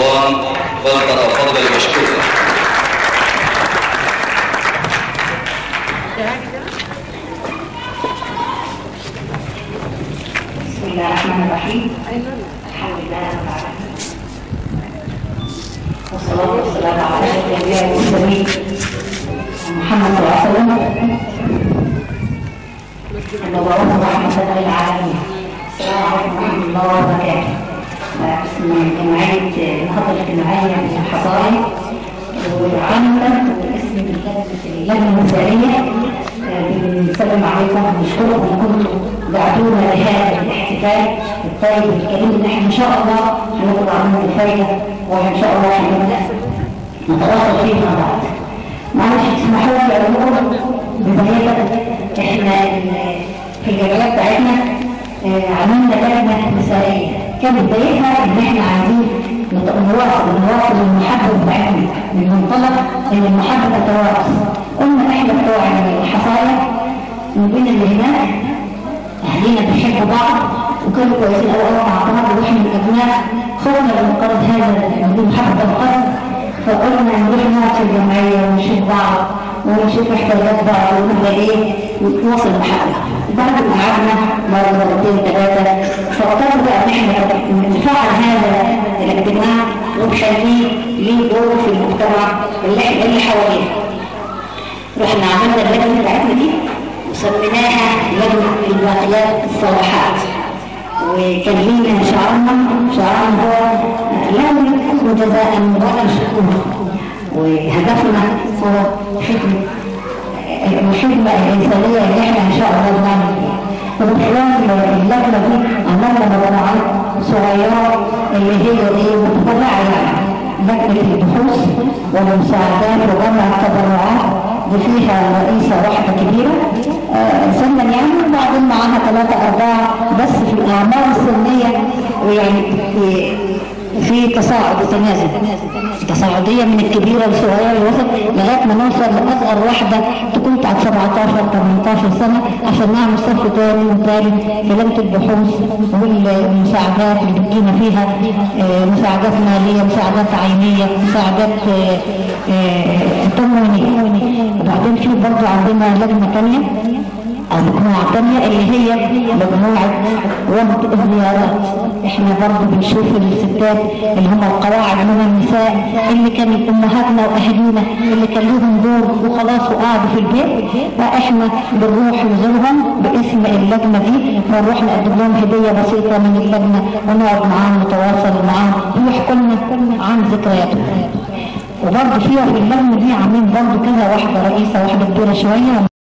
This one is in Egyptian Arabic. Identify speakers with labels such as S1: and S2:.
S1: رمضان فلتتفضل مشكورا
S2: بسم الله الرحمن الرحيم الحمد لله رب العالمين والصلاة والسلام على أشرف الأنبياء والمرسلين محمد صلى الله عليه وسلم المبعوث رحمة للعالمين السلام عليكم ورحمة الله وبركاته اسم جمعية النهضة الاجتماعية للحصائر وعامة واسم اللجنة المثالية بنسلم عليكم ونشكركم ان كنتم دعتونا لهذا الاحتفال الطيب الكريم اللي احنا ان شاء الله هنطلع منه بفايده وان شاء الله هنبدا نتواصل فيه مع بعض. معلش اسمحوا لي اقول بدايه احنا في الجمعيه بتاعتنا عملنا لجنه مثاليه كان بدايتها ان احنا عايزين نواصل نواصل المحبه بتاعتنا من منطلق ان المحبه تتوارث قلنا احنا بتوع الحصايا من بين اللي هناك اهالينا بيحبوا بعض وكانوا كويسين قوي قوي مع بعض واحنا الابناء خفنا من قرض هذا من محبه القرض فقلنا نروح نقعد في الجمعيه ونشوف بعض ونشوف احتياجات بعض ونبدا ايه نتواصل المحبه بعد ما قعدنا مره مرتين ثلاثه فاضطروا بقى ان احنا نفعل هذا الاجتماع ونخليه ليه دور في المجتمع اللي اللي حوالينا رحنا عملنا اللجنة بتاعتنا دي وسميناها لجنة الباقيات الصالحات وكان لينا شعارنا شعارنا هو لا نريد جزاء ولا شكور وهدفنا هو خدمة الخدمة الإنسانية اللي احنا إن شاء الله بنعمل فيها ومن خلال اللجنة دي عملنا مجموعات صغيرة اللي هي ايه متفرعة يعني لجنة البحوث والمساعدات وجمع التبرعات دي فيها رئيسة واحدة كبيرة آه سنا يعني وبعدين معاها ثلاثة أربعة بس في الأعمار السنية ويعني في في تصاعد وتنازل تصاعدية من الكبيرة للصغيرة للوسط لغاية ما نوصل لأصغر واحدة تكون بتاعت 17 18 سنة عشان نعمل صف تاني وثالث في لجنة البحوث والمساعدات اللي بتجينا فيها آه مساعدات مالية مساعدات عينية مساعدات تموينية وبعدين في برضه عندنا لجنة تانية أو مجموعة تانية اللي هي مجموعة وفد الزيارات احنا برضه بنشوف الستات اللي هم القواعد من النساء اللي كانت امهاتنا واهالينا اللي كان لهم دور وخلاص وقعدوا في البيت فاحنا بنروح نزورهم باسم اللجنة دي ونروح نقدم لهم هدية بسيطة من اللجنة ونقعد معاهم نتواصل معاهم ويحكوا لنا عن ذكرياتهم وبرضه فيها في اللجنة دي عاملين برضه كذا واحدة رئيسة واحدة كبيرة شوية